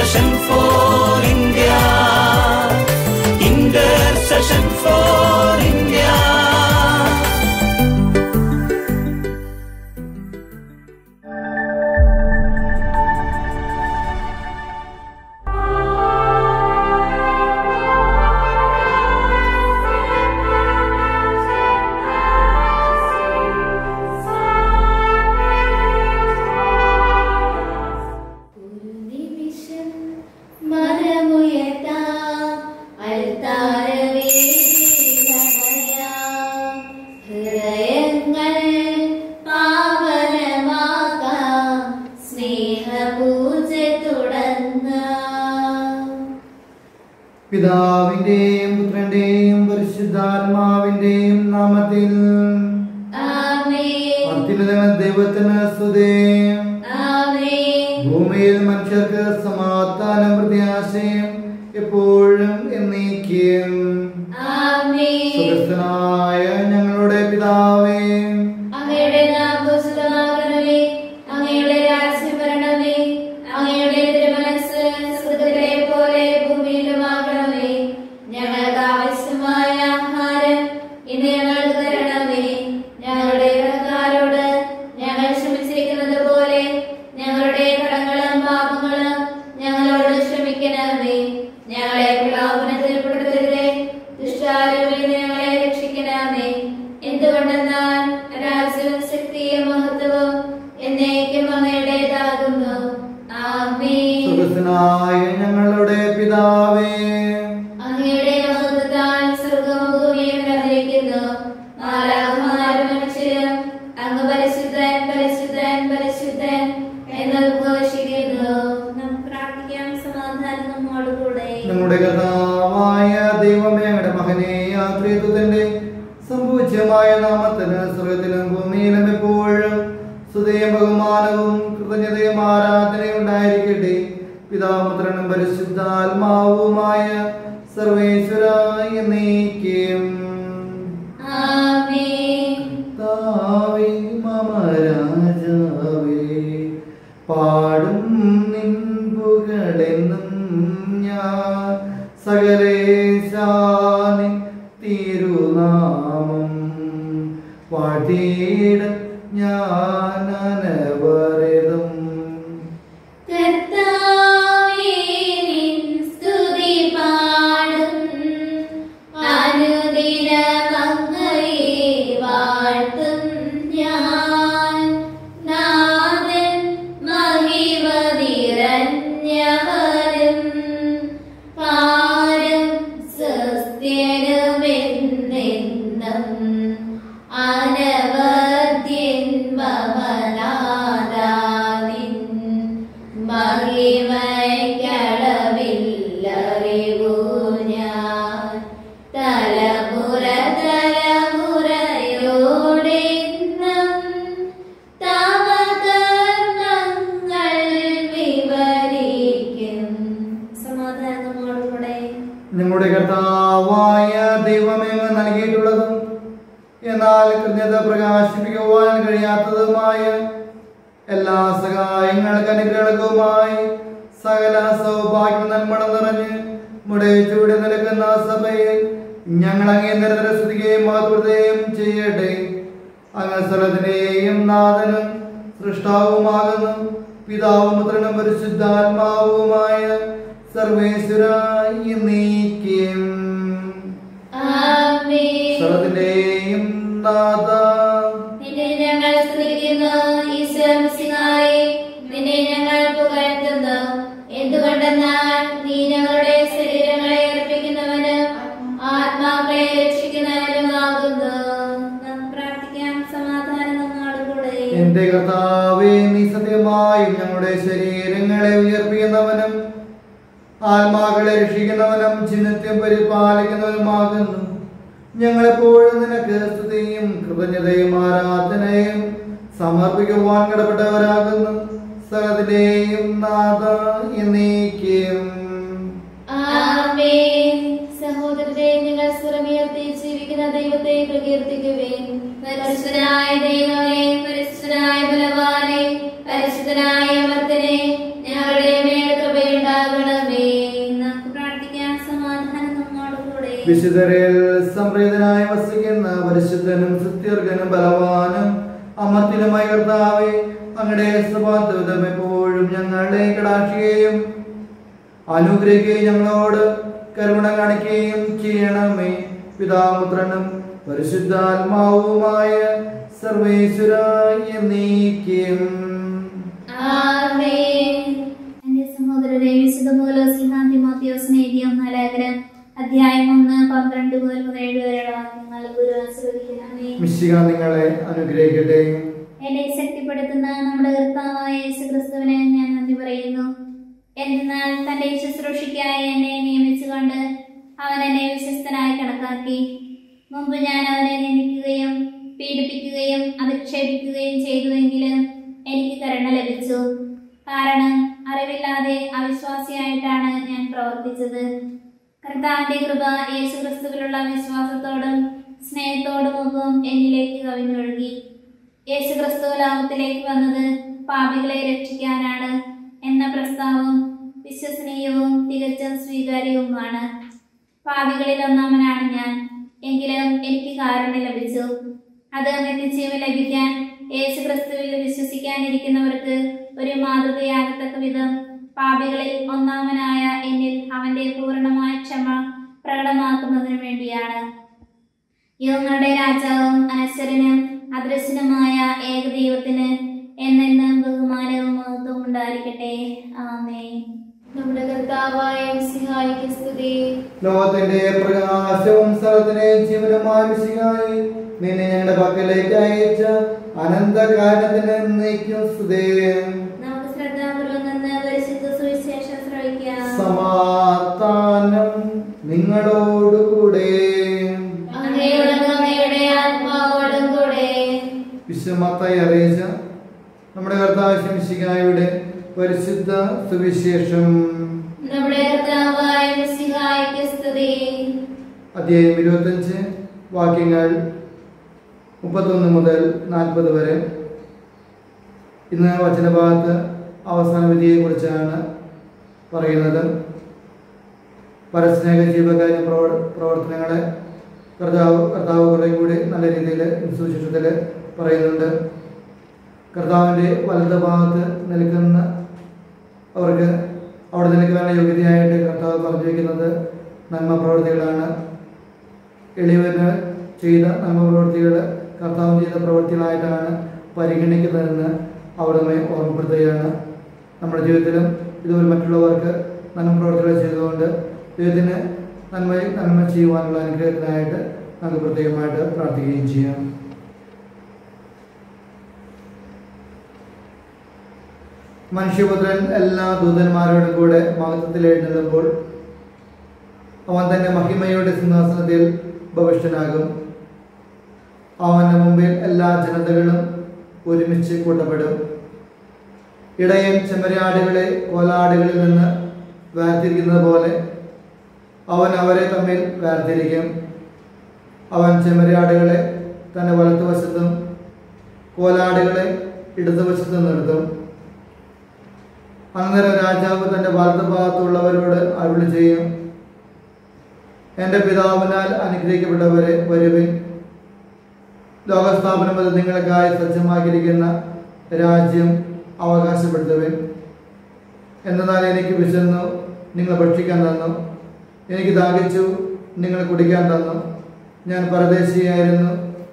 Intercession for India. Intercession for India. ഒരു നിമിഷം മനമുയർത്താം അൽത്താരവേദിയിലണയാം. ഹൃദയങ്ങൾ പാവനമാക്കാം സ്നേഹപൂജ തുടങ്ങാം പിതാവിന്റെയും പുത്രന്റെയും പരിശുദ്ധാത്മാവിന്റെയും നാമത്തിൽ ആമേൻ അത്യുന്നതൻ ദൈവത്തിന് സ്തുതേം ആമേൻ ഭൂമിയിൽ മനുഷ്യർക്ക് സമാധാനം പ്രത്യാശയും എപ്പോഴും എന്നേക്കും ആമേൻ സുഖസ്ഥനായ ഞങ്ങളുടെ പിതാവേ അങ്ങയുടെ നാമപുസ്തകമാകണമേ അങ്ങയുടെ രാജ്യം വരണമേ അങ്ങയുടെ തിരുമനസ് സ്വർഗ്ഗത്തിലെ പോലെ ഭൂമിയിലുമാകണമേ ഞങ്ങൾക്ക് ആവശ്യമായ ആഹാരം ഇന്ന് ഞങ്ങൾക്ക് തരണമേ ഞങ്ങളുടെ കടക്കാരോട് ഞങ്ങൾ ക്ഷമിച്ചിരിക്കുന്നത് പോലെ ഞങ്ങളുടെ കടങ്ങളും പാപങ്ങളും ഞങ്ങളോട് ക്ഷമിക്കണമേ ഞങ്ങളെ പ്രലോഭനത്തിൽ പെടുത്തരുതേ ദുഷ്ടാരൂപിൽ നിന്ന് ഞങ്ങളെ രക്ഷിക്കണമേ എന്തുകൊണ്ടെന്നാൽ രാജ്യവും ശക്തിയും മഹത്വവും എന്നേക്കും അങ്ങയുടേതാകുന്നു ആമേൻ സുഖസ്ഥനായ ഞങ്ങളുടെ പിതാവേ അങ്ങയുടെ മഹത്വത്താൽ സ്വർഗവും ഭൂമിയും നിറഞ്ഞിരിക്കുന്നു മാലാഖമാരും മനുഷ്യരും അങ്ങ് പരിശുദ്ധൻ പരിശുദ്ധൻ പരിശുദ്ധൻ എന്ന് ഉദ്ഘോഷിക്കുന്നു നമുക്ക് പ്രാർത്ഥിക്കാം സമാധാനം നമ്മോടുകൂടെ ഞങ്ങളുടെ കർത്താവായ ദൈവമേ ഞങ്ങളുടെ മകനെ യാത്രിത്വത്തിന്റെ സമ്പൂജ്യമായ നാമത്തിന് സ്വർഗത്തിലും ഭൂമിയിലും എപ്പോഴും സ്തുതയും ബഹുമാനവും കൃതജ്ഞതയും ആരാധനയും ഉണ്ടായിരിക്കട്ടെ പിതാപുത്രനും പരിശുദ്ധാത്മാവുമായ സർവേശ്വരായ നീക്കും ആമേൻ താവേ മമ രാജാവേ പാടും നിൻപുകളെന്നും ഞാൻ സകലേശാനി തിരുനാമം പാടിയിട ഞാൻ അനവരതും കർത്താവേ നിൻ സ്തുതി പാടും അനുദിനം അങ്ങയെ വാഴ്ത്തും ഞാൻ നാഥൻ മഹിമ നിറഞ്ഞവരും പാരം സസ്ത്യനുമെന്നെന്നും അനവദ്യൻ മമനാദാനിൻ മഹിമയ്ക്കളവില്ലറിവൂ ഞാൻ തലമുറ തലമുറയോടെന്നും തവ കർമ്മങ്ങൾ വിവരിക്കും സമാധാനത്തോടുകൂടെ നിങ്ങളുടെ കർത്താവായ ദൈവമേ അങ്ങ് നൽകിയിട്ടുള്ളതും എന്നാൽ കൃത്യത പ്രകാശിപ്പിക്കുവാൻ കഴിയാത്തതുമായ എല്ലാ സഹായങ്ങൾക്ക് അനുഗ്രഹങ്ങൾക്കുമായി സകല സൗഭാഗ്യ നന്മണം നിറഞ്ഞ് മുടയിച്ചൂടെ നിൽക്കുന്ന സഭയിൽ ഞങ്ങൾ അങ്ങേ നിരന്തര സ്തുതിക്കുകയും മാതൃതയും ചെയ്യട്ടെ അങ്ങ് സ്ഥലത്തിന്റെയും നാഥനും സൃഷ്ടാവുമാകുന്നു പിതാവും പുത്രനും പരിശുദ്ധാത്മാവുമായ സർവേശ്വരായി നീക്കും ആമേൻ സ്ഥലത്തിന്റെയും നാഥ നിന്നെ ഞങ്ങൾ സ്തുതിക്കുന്നു ഈശ്വരസിനായി നിന്നെ ഞങ്ങൾ പുകഴ്ത്തുന്നു എന്തുകൊണ്ടെന്നാൽ നീ ഞങ്ങളുടെ ശരീരങ്ങളെ അർപ്പിക്കുന്നവനും ആത്മാക്കളെ രക്ഷിക്കുന്നവനുമാകുന്നു നാം പ്രാർത്ഥിക്കാം സമാധാനം നമ്മോടുകൂടെ എന്റെ കർത്താവേ നീ സത്യമായും ഞങ്ങളുടെ ശരീരങ്ങളെ ഉയർപ്പിക്കുന്നവനും ആത്മാക്കളെ രക്ഷിക്കുന്നവനും ചിഹ്നത്യം പരിപാലിക്കുന്നവനുമാകുന്നു ഞങ്ങളെപ്പോഴും നിനക്ക് സ്തുതിയും കൃതജ്ഞതയും ആരാധനയും സമർപ്പിക്കുവാൻ കടപ്പെട്ടവരാകുന്നു സകലത്തിന്റെയും നാഥ എന്നേക്കും ആമേൻ സഹോദരരെ നിങ്ങൾ സ്വരമുയർത്തി ജീവിക്കുന്ന ദൈവത്തെ പ്രകീർത്തിക്കുവേൻ പരിശുദ്ധനായ ദൈവമേ പരിശുദ്ധനായ ബലവാനെ പരിശുദ്ധനായ അമർത്തനെ ഞങ്ങളുടെ മേൽ കൃപയുണ്ടാകണമേ വിശുദ്ധരിൽ സംപ്രീതനായി വസിക്കുന്ന പരിശുദ്ധനും സുത്യർഗനും ബലവാനും അമർത്തിനുമായ കർത്താവെ അങ്ങയുടെ സ്വഭാവം എപ്പോഴും ഞങ്ങളെ കടാക്ഷിക്കുകയും അനുഗ്രഹിക്കുകയും ഞങ്ങളോട് കരുണ കാണിക്കുകയും ചെയ്യണമേ പിതാപുത്രനും പരിശുദ്ധാത്മാവുമായ സർവേശ്വര എന്നീക്കും ആമേൻ. എന്റെ സഹോദരരെ വിശുദ്ധ മൂലോസിഹാന്തിമോത്തിയോസിന് എഴുതിയ ഒന്നാലേഖനം അധ്യായം ഒന്ന് പന്ത്രണ്ട് മുതൽ പതിനേഴ് വരെയുള്ള വാക്യങ്ങൾ ഗുരു ആസ്വദിക്കണമേ മിശിക നിങ്ങളെ അനുഗ്രഹിക്കട്ടെ എന്നെ ശക്തിപ്പെടുത്തുന്ന നമ്മുടെ കർത്താവായ യേശു ക്രിസ്തുവിന് ഞാൻ നന്ദി പറയുന്നു എന്നാൽ തന്റെ ശുശ്രൂഷയ്ക്കായി എന്നെ നിയമിച്ചുകൊണ്ട് അവൻ എന്നെ വിശ്വസ്തനായി കണക്കാക്കി മുമ്പ് ഞാൻ അവനെ നിന്ദിക്കുകയും പീഡിപ്പിക്കുകയും അധിക്ഷേപിക്കുകയും ചെയ്തുവെങ്കിലും എനിക്ക് കരുണ ലഭിച്ചു കാരണം അറിവില്ലാതെ അവിശ്വാസിയായിട്ടാണ് ഞാൻ പ്രവർത്തിച്ചത് കർത്താവിന്റെ കൃപ യേശു ക്രിസ്തുവിലുള്ള വിശ്വാസത്തോടും സ്നേഹത്തോടും ഒപ്പം എന്നിലേക്ക് കവിഞ്ഞൊഴുകി യേശു ക്രിസ്തു ലോകത്തിലേക്ക് വന്നത് പാപികളെ രക്ഷിക്കാനാണ് എന്ന പ്രസ്താവം വിശ്വസനീയവും തികച്ചും സ്വീകാര്യവുമാണ് പാപികളിൽ ഒന്നാമനാണ് ഞാൻ എങ്കിലും എനിക്ക് കാരുണ്യം ലഭിച്ചു അത് നിത്യജീവൻ ലഭിക്കാൻ യേശു ക്രിസ്തുവിൽ വിശ്വസിക്കാനിരിക്കുന്നവർക്ക് ഒരു മാതൃകയാകത്തക്ക വിധം പാപികളിൽ ഒന്നാമനായ എന്നിൽ അവന്റെ പൂർണ്ണമായ ക്ഷമ പ്രകടമാക്കുന്നതിനു വേണ്ടിയാണ് യുവങ്ങളുടെ രാജാവും അനശ്വരനും അദൃശ്യനുമായ ഏകദൈവത്തിന് എന്നെന്നും ബഹുമാനവും മഹത്വവും ഉണ്ടായിരിക്കട്ടെ ആമേ നമ്മുടെ കർത്താവായ സിഹായിക്ക് സ്തുതി ലോകത്തിന്റെ പ്രകാശവും സ്ഥലത്തിന്റെ ജീവനുമായ മിശിഹായി നിന്നെ ഞങ്ങളുടെ പക്കലേക്ക് അയച്ച അനന്തകാരണത്തിന് നീക്കും സ്തുതേ നമുക്ക് ശ്രദ്ധാപൂർവം നിന്ന് പരിശുദ്ധ സുവിശേഷം ശ്രവിക്കാം സമാധാനം നിങ്ങളോടുകൂടെ അങ്ങയോടും അങ്ങയുടെ ആത്മാവോടും കൂടെ വിശ്വമത്തായി അറിയിച്ച നമ്മുടെ കർത്താവ് മിശിഹായുടെ പരിശുദ്ധ സുവിശേഷം നമ്മുടെ കർത്താവായ സിഹായിക്ക് സ്തുതി അധ്യായം ഇരുപത്തഞ്ച് വാക്യങ്ങൾ മുപ്പത്തൊന്ന് മുതൽ നാൽപ്പത് വരെ ഇന്ന് വചനഭാഗത്ത് അവസാന വിധിയെക്കുറിച്ചാണ് പറയുന്നത് പരസ്നേഹ ജീവകാര്യ പ്രവർ പ്രവർത്തനങ്ങളെ കർത്താവ് കർത്താവ് കുറേ കൂടി നല്ല രീതിയിൽ സുവിശേഷത്തിൽ പറയുന്നുണ്ട് കർത്താവിൻ്റെ വലത് ഭാഗത്ത് നിൽക്കുന്ന അവർക്ക് അവിടെ നിൽക്കുവാനുള്ള യോഗ്യതയായിട്ട് കർത്താവ് പറഞ്ഞു വയ്ക്കുന്നത് നന്മ പ്രവൃത്തികളാണ് എളിവന് ചെയ്ത നന്മ പ്രവൃത്തികൾ കർത്താവ് ചെയ്ത പ്രവൃത്തികളായിട്ടാണ് പരിഗണിക്കുന്നതെന്ന് അവിടുന്ന് ഓർമ്മപ്പെടുത്തുകയാണ് നമ്മുടെ ജീവിതത്തിലും ഇതുപോലെ മറ്റുള്ളവർക്ക് നന്മ പ്രവൃത്തികൾ ചെയ്തുകൊണ്ട് ദൈവത്തിന് നന്മ നന്മ ചെയ്യുവാനുള്ള അനുഗ്രഹത്തിനായിട്ട് നമുക്ക് പ്രത്യേകമായിട്ട് പ്രാർത്ഥിക്കുകയും ചെയ്യാം മനുഷ്യപുത്രൻ എല്ലാ ദൂതന്മാരോടും കൂടെ മഹത്വത്തിൽ എഴുന്നള്ളുമ്പോൾ അവൻ തന്റെ മഹിമയുടെ സിംഹാസനത്തിൽ ഭവിഷ്യനാകും അവന്റെ മുമ്പിൽ എല്ലാ ജനതകളും ഒരുമിച്ച് കൂട്ടപ്പെടും ഇടയൻ ചെമ്മരിയാടുകളെ കോലാടുകളിൽ നിന്ന് വേർതിരിക്കുന്നത് പോലെ അവൻ അവരെ തമ്മിൽ വേർതിരിക്കും അവൻ ചെമ്മരിയാടുകളെ തന്റെ വലത്തുവശത്തും കോലാടുകളെ ഇടതുവശത്തും നിർത്തും അന്നേരം രാജാവ് തന്റെ വലതുഭാഗത്തുള്ളവരോട് അരുളി ചെയ്യും എൻ്റെ പിതാവിനാൽ അനുഗ്രഹിക്കപ്പെട്ടവരെ വരുവിൻ ലോകസ്ഥാപനം മുതൽ നിങ്ങൾക്കായി സജ്ജമാക്കിയിരിക്കുന്ന രാജ്യം അവകാശപ്പെടുത്തുവിൻ എന്നാൽ എനിക്ക് വിശന്നു നിങ്ങൾ ഭക്ഷിക്കാൻ തന്നു എനിക്ക് ദാഹിച്ചു നിങ്ങൾ കുടിക്കാൻ തന്നു ഞാൻ പരദേശിയായിരുന്നു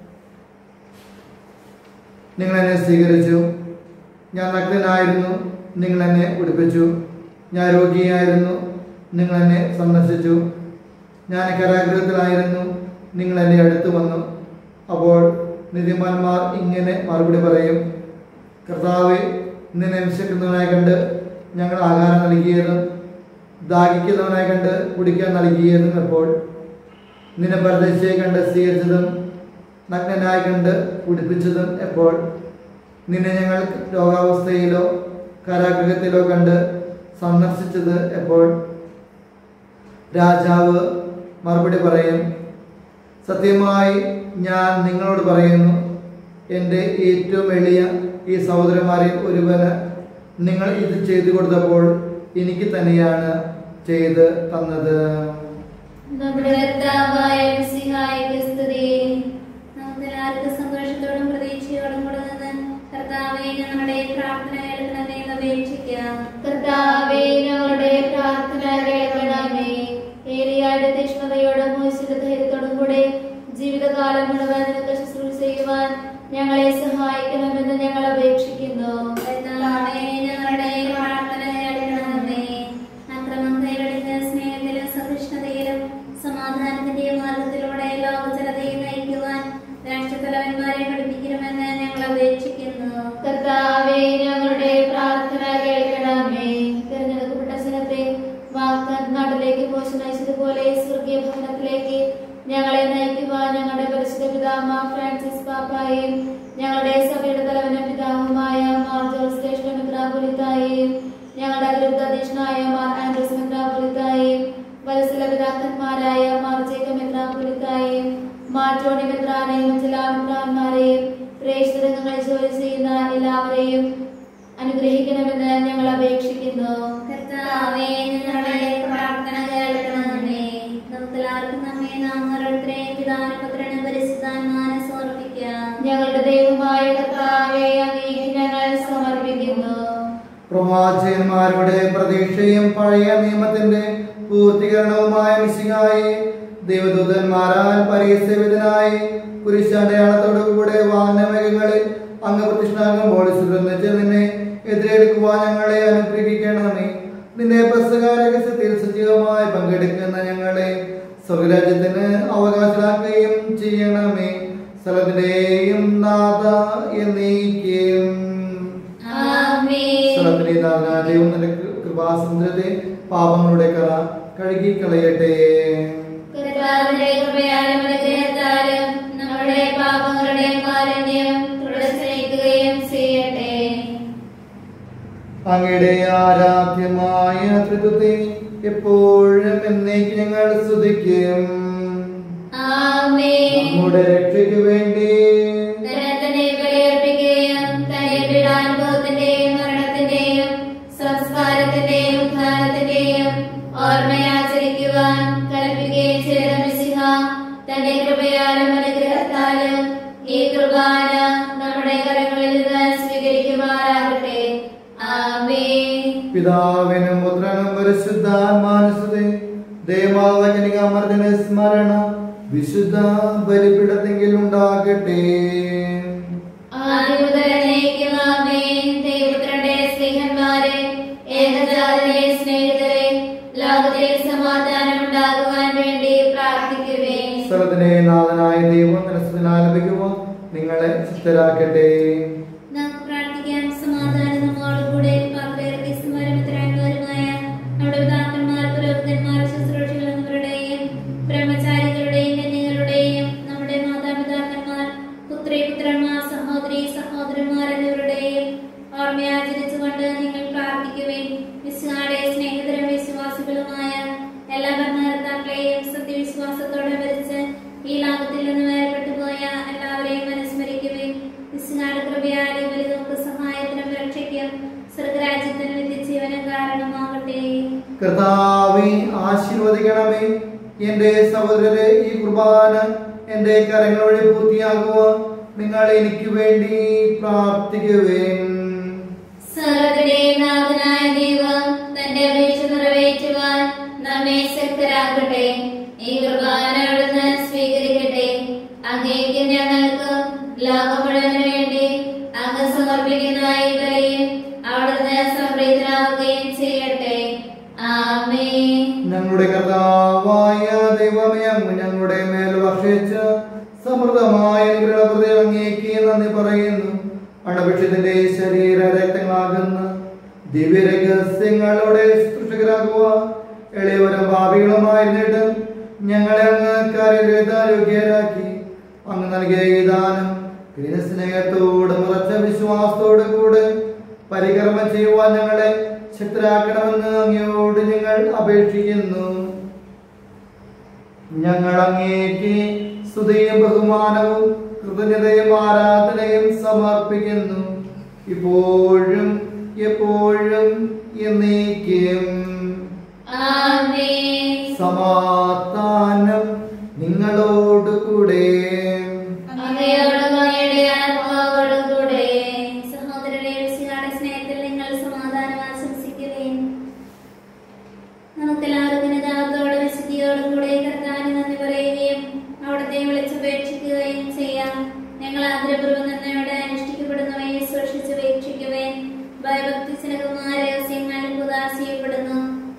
നിങ്ങൾ എന്നെ സ്വീകരിച്ചു ഞാൻ നഗ്നനായിരുന്നു നിങ്ങൾ എന്നെ ഉടുപ്പിച്ചു ഞാൻ രോഗിയായിരുന്നു നിങ്ങൾ എന്നെ സന്ദർശിച്ചു ഞാൻ കരാഗ്രഹത്തിലായിരുന്നു നിങ്ങൾ എൻ്റെ അടുത്ത് വന്നു അപ്പോൾ നിധിമാന്മാർ ഇങ്ങനെ മറുപടി പറയും കർത്താവെ നിന്നെ വിശക്കുന്നവനായി കണ്ട് ഞങ്ങൾ ആഹാരം നൽകിയതും ദാഹിക്കുന്നവനായി കണ്ട് കുടിക്കാൻ നൽകിയതും എപ്പോൾ നിന്നെ പരദേശിയെ കണ്ട് സ്വീകരിച്ചതും നഗ്നനായി കണ്ട് ഉടുപ്പിച്ചതും എപ്പോൾ നിന്നെ ഞങ്ങൾ രോഗാവസ്ഥയിലോ കാരാഗൃഹത്തിലോ കണ്ട് സന്ദർശിച്ചത് എപ്പോൾ രാജാവ് മറുപടി പറയും സത്യമായി ഞാൻ നിങ്ങളോട് പറയുന്നു എൻ്റെ ഏറ്റവും എളിയ ഈ സഹോദരന്മാരിൽ ഒരുവന് നിങ്ങൾ ഇത് ചെയ്തു കൊടുത്തപ്പോൾ എനിക്ക് തന്നെയാണ് ചെയ്ത് തന്നത് നമ്മുടെ കർത്താവായ മിശിഹായിക്ക് സ്തുതി. നമുക്കെല്ലാവർക്കും സന്തോഷത്തോടും പ്രതീക്ഷയോടും കൂടെ നിന്ന് കർത്താവേ ഞങ്ങളുടെ പ്രാർത്ഥന കേൾക്കണമേ എന്ന് അപേക്ഷിക്കാം കർത്താവേ ഞങ്ങളുടെ പ്രാർത്ഥന കേൾക്കണമേ ഏറിയാട് തീഷ്ണതയോടും മോശിത ധൈര്യത്തോടും കൂടെ ജീവിതകാലം മുഴുവൻ നിനക്ക് ശുശ്രൂഷ ചെയ്യുവാൻ ഞങ്ങളെ സഹായിക്കണമെന്ന് ഞങ്ങൾ അപേക്ഷിക്കുന്നു കർത്താവേ ഞങ്ങളുടെ പ്രാർത്ഥന കേൾക്കണമേ അക്രമം കൈവടിഞ്ഞ സ്നേഹത്തിലും സഹിഷ്ണുതയിലും സമാധാനത്തിന്റെ മാർഗത്തിലൂടെ ലോകജനതയെ നയിക്കുവാൻ രാഷ്ട്രത്തലവന്മാരെ പഠിപ്പിക്കണമെന്ന് ഞങ്ങൾ അപേക്ഷിക്കുന്നു കർത്താവേ ഞങ്ങളുടെ പ്രാർത്ഥന കേൾക്കണമേ തിരഞ്ഞെടുക്കപ്പെട്ട ജനത്തെ വാക്കാൻ നാട്ടിലേക്ക് പോഷ നയിച്ചതുപോലെ സ്വർഗീയ ഭവനത്തിലേക്ക് ഞങ്ങളെ നയിക്കുവാൻ ഞങ്ങളുടെ പരിശുദ്ധ പിതാമ ഫ്രാൻസിസ് പാപ്പായും ഞങ്ങളുടെ സഭയുടെ തലവനും പിതാവുമായ മാർ ജോർജ് ശ്രേഷ്ഠ മെത്രാപൊലിത്തായും ഞങ്ങളുടെ അതിരുപ്രദേശനായ മാർ ആൻഡ്രസ് മെത്രാപൊലിത്തായും വത്സല പിതാക്കന്മാരായ മാർ ജേക്കബ് മെത്രാപൊലിത്തായും മാർ ടോണി മെത്രാനെയും ജില്ലാ മെത്രാന്മാരെയും പ്രേക്ഷിതങ്ങൾ ജോലി ചെയ്യുന്ന എല്ലാവരെയും അനുഗ്രഹിക്കണമെന്ന് ഞങ്ങൾ അപേക്ഷിക്കുന്നു കർത്താവേ ഞങ്ങളുടെ പ്രാർത്ഥന കേൾക്കണമേ നമുക്കെല്ലാവർക്കും നമ്മെ നാം ഓരോരുത്തരെയും പിതാനുപുത്രനും പരിശുദ്ധാത്മാനെ സമർപ്പിക്കാം ഞങ്ങളുടെ ദൈവമായ കർത്താവെ അങ്ങേക്ക് ഞങ്ങൾ സമർപ്പിക്കുന്നു പ്രവാചകന്മാരുടെ പ്രതീക്ഷയും പഴയ നിയമത്തിന്റെ പൂർത്തീകരണവുമായ മിശിഹായി ദൈവദൂതന്മാരാൽ പരിസേവിതനായി കുരിശടയാളത്തോടുകൂടെ വാഹനമേഘങ്ങളിൽ അങ്ങ് പ്രതിഷ്ഠാകുമ്പോൾ സുരന്നിച്ച് നിന്നെ എതിരേൽക്കുവാൻ ഞങ്ങളെ അനുഗ്രഹിക്കണമേ നിന്നെ പ്രസകാരഹസ്യത്തിൽ സജീവമായി പങ്കെടുക്കുന്ന ഞങ്ങളെ സ്വർഗരാജ്യത്തിന് അവകാശമാക്കുകയും ചെയ്യണമേ സ്ഥലത്തിന്റെയും നാഥ എന്നേക്കും ആമേൻ സ്ഥലത്തിലെ ദൈവം നിനക്ക് കൃപാസമുദ്രത്തെ പാപങ്ങളുടെ കറ കഴുകിക്കളയട്ടെ കർത്താവിന്റെ കൃപയാലും അനുഗ്രഹത്താലും നമ്മുടെ പാപങ്ങളുടെ മാലിന്യം തുടച്ചയക്കുകയും ചെയ്യട്ടെ അങ്ങയുടെ ആരാധ്യമായ ത്രിത്വത്തെ എപ്പോഴും എന്നേക്ക് ഞങ്ങൾ സ്തുതിക്കും ആമേൻ നമ്മുടെ രക്ഷയ്ക്ക് വേണ്ടി തന്നെ ബലിയർപ്പിക്കുകയും തന്നെ പീഡാനുഭവത്തിന്റെയും മരണത്തിന്റെയും സംസ്കാരത്തിന്റെയും ഉദ്ധാനത്തിന്റെയും ഓർമ്മയാചരിക്കുവാൻ കൽപ്പിക്കുകയും ചെയ്ത മിശിഹ തന്റെ കൃപയാലും അനുഗ്രഹത്താലും ഈ കൃപാന നമ്മുടെ കരങ്ങളിൽ നിന്ന് സ്വീകരിക്കുമാറാകട്ടെ ആമേൻ പിതാവിനും പുത്രനും പരിശുദ്ധാത്മാനുസൃതി ദേവാവചനികാമർദ്ദന സ്മരണ വിശുദ്ധ ബലിപിടത്തെങ്കിൽ ഉണ്ടാകട്ടെ ആദിമുതലേക്കും ആമേൻ ദൈവപുത്രന്റെ സ്നേഹന്മാരെ ഏകജാതരെ സ്നേഹിതരെ ലോകത്തിൽ സമാധാനം ഉണ്ടാകുവാൻ വേണ്ടി പ്രാർത്ഥിക്കുവേ സ്ഥലത്തിനെ നാഥനായ ദൈവം മനസ്സിലാലപിക്കുവാൻ നിങ്ങളെ ചിത്തരാക്കട്ടെ നമുക്ക് പ്രാർത്ഥിക്കാം സമാധാനം നമ്മോടുകൂടെ പാത്രമാരും ഇത്തരന്മാരുമായ നമ്മുടെ പിതാക്കന്മാർ പുരോഹിതന്മാർ ശുശ്രൂഷകൾ എന്നിവരുടെയും ബ്രഹ്മചാരികളുടെയും കന്യകളുടെയും നമ്മുടെ മാതാപിതാക്കന്മാർ പുത്രി പുത്രന്മാർ സഹോദരി സഹോദരന്മാർ എന്നിവരുടെയും ഓർമ്മയാചരിച്ചുകൊണ്ട് നിങ്ങൾ പ്രാർത്ഥിക്കുവേൻ വിശ്വാടെ സ്നേഹിതരും വിശ്വാസികളുമായ എല്ലാ ഭരണകർത്താക്കളെയും സത്യവിശ്വാസത്തോടെ മരിച്ച് ഈ ലോകത്തിൽ നിന്ന് വേർപെട്ടു പോയ എല്ലാവരെയും അനുസ്മരിക്കുവേൻ വിശ്വനാട് കൃപയാലും നമുക്ക് സഹായത്തിനും രക്ഷയ്ക്കും സ്വർഗരാജ്യത്തിന് നിത്യജീവനം കാരണമാകട്ടെ കർത്താവെ ആശീർവദിക്കണമേ എന്റെ സഹോദരരെ ഈ കുർബാന എന്റെ കരങ്ങൾ വഴി പൂർത്തിയാകുവാൻ നിങ്ങൾ എനിക്ക് വേണ്ടി പ്രാർത്ഥിക്കുവേൻ സർവ്വത്തിന്റെയും നാഥനായ ദൈവം തന്റെ അപേക്ഷ നിറവേറ്റുവാൻ നമ്മെ ശക്തരാക്കട്ടെ ഈ കുർബാന അവിടുന്ന് സ്വീകരിക്കട്ടെ അങ്ങേക്കും ഞങ്ങൾക്കും ലോകം മുഴുവന് വേണ്ടി അങ്ങ് സമർപ്പിക്കുന്ന ഈ ബലിയിൽ അവിടുന്ന് സംപ്രീതനാവുകയും ചെയ്യട്ടെ ആമേൻ ഞങ്ങളുടെ കർത്താവായ ദൈവമേ അങ്ങ് ഞങ്ങളുടെ മേൽ വർഷിച്ച സമൃദ്ധമായ അനുഗ്രഹപ്രതി അങ്ങേക്ക് നന്ദി പറയുന്നു അണഭിക്ഷത്തിന്റെ ശരീര രക്തങ്ങളാകുന്ന ദിവ്യരഹസ്യങ്ങളുടെ ശുശ്രൂഷകരാകുക എളിയവരും ഭാവികളുമായിരുന്നിട്ട് ഞങ്ങളെ അങ്ങ് കാര്യയോഗ്യരാക്കി അങ്ങ് നൽകിയ ഈ ദാനം സ്നേഹത്തോട് നിറച്ച വിശ്വാസത്തോട് കൂടെ പരികർമ്മം ചെയ്യുവാൻ ഞങ്ങളെ ശക്തരാക്കണമെന്ന് അങ്ങയോട് ഞങ്ങൾ അപേക്ഷിക്കുന്നു ഞങ്ങൾ അങ്ങേക്ക് സ്തുതിയും ബഹുമാനവും കൃതജ്ഞതയും ആരാധനയും സമർപ്പിക്കുന്നു ഇപ്പോഴും എപ്പോഴും എന്നേക്കും ആമേൻ സമാധാനം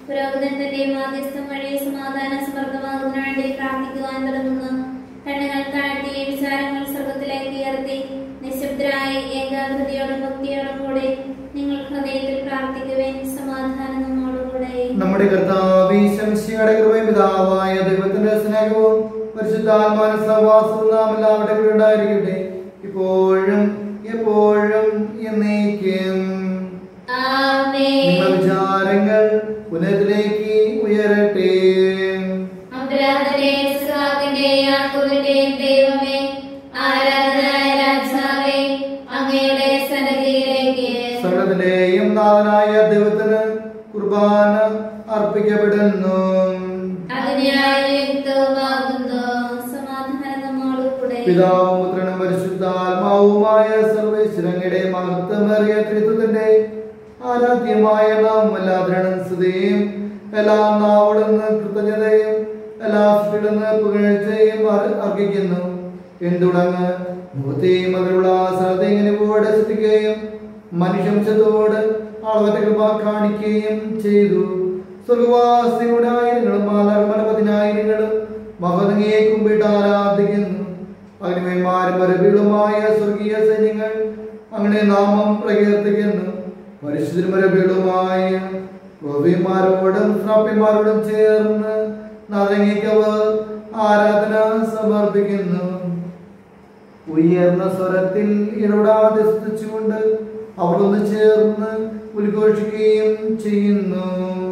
പുരോഹിതൻ തന്റെ മാധ്യസ്ഥം വഴി സമാധാന സമൃദ്ധമാകുന്നതിനു വേണ്ടി പ്രാർത്ഥിക്കുവാൻ തുടങ്ങുന്നു കണ്ണുകൾ താഴ്ത്തി വിചാരങ്ങൾ സ്വർഗത്തിലേക്ക് ഉയർത്തി നിശബ്ദരായി ഏകാഗ്രതയോടും ഭക്തിയോടും കൂടെ നിങ്ങൾ ഹൃദയത്തിൽ പ്രാർത്ഥിക്കുവാൻ സമാധാനം നമ്മോടുകൂടെ നമ്മുടെ കർത്താവീശംശിയുടെ കൃപയും പിതാവായ ദൈവത്തിന്റെ സ്നേഹവും പരിശുദ്ധാത്മാന സഹവാസവും നാം എല്ലാവരുടെ കൂടെ ഉണ്ടായിരിക്കട്ടെ ഇപ്പോഴും എപ്പോഴും എന്നേക്കും ആമേൻ നിങ്ങളുടെ വിചാരങ്ങൾ പുനരിലേക്ക് ഉയരട്ടെ അബ്രാഹത്തിന്റെയും ഇസ്ഹാക്കിന്റെയും യാക്കോബിന്റെയും ദൈവമേ ആരാധനായ രാജാവേ അങ്ങയുടെ സന്നിധിയിലേക്ക് സകലത്തിന്റെയും നാഥനായ ദൈവത്തിന് കുർബാന അർപ്പിക്കപ്പെടുന്നു അതിനായി യുക്തവുമാകുന്നു സമാധാനം നമ്മോടുകൂടെ പിതാവും പുത്രനും പരിശുദ്ധാത്മാവുമായ സർവേശ്വരങ്ങളുടെ മഹത്വമേറിയ ത്രിത്വത്തിന്റെ ആരാധ്യമായ നാം എല്ലാവരും സ്തുതിയും എല്ലാ നാവടുന്ന് കൃതജ്ഞതയും എല്ലാ സൃഷ്ടിടുന്ന് പുകഴ്ചയും അർ- അർപ്പിക്കുന്നു എന്തുടങ്ങ് മുഖത്തെയും അതിലുള്ള സ്ഥലത്തെ ഇങ്ങനെ പോടെ സൃഷ്ടിക്കുകയും മനുഷ്യംശത്തോട് അളവറ്റ കൃപ കാണിക്കുകയും ചെയ്തു സ്വർഗവാസിയുടെ ആയിരങ്ങളും മാലാകമല പതിനായിരങ്ങളും മഹതങ്ങയെ കുമ്പിട്ട് ആരാധിക്കുന്നു അഗ്നിമന്മാരും വരവികളുമായ സ്വർഗീയ സൈന്യങ്ങൾ അങ്ങനെ നാമം പ്രകീർത്തിക്കുന്നു പരിശുദ്ധരും വരവികളുമായ ഗോപിമാരോടും ശ്രാപ്യന്മാരോടും ചേർന്ന് നരങ്ങിക്കവർ ആരാധന സമർപ്പിക്കുന്നു ഉയർന്ന സ്വരത്തിൽ ഇടപെടാതെ സ്തുതിച്ചുകൊണ്ട് അവർ ഒന്ന് ചേർന്ന് ഉദ്ഘോഷിക്കുകയും ചെയ്യുന്നു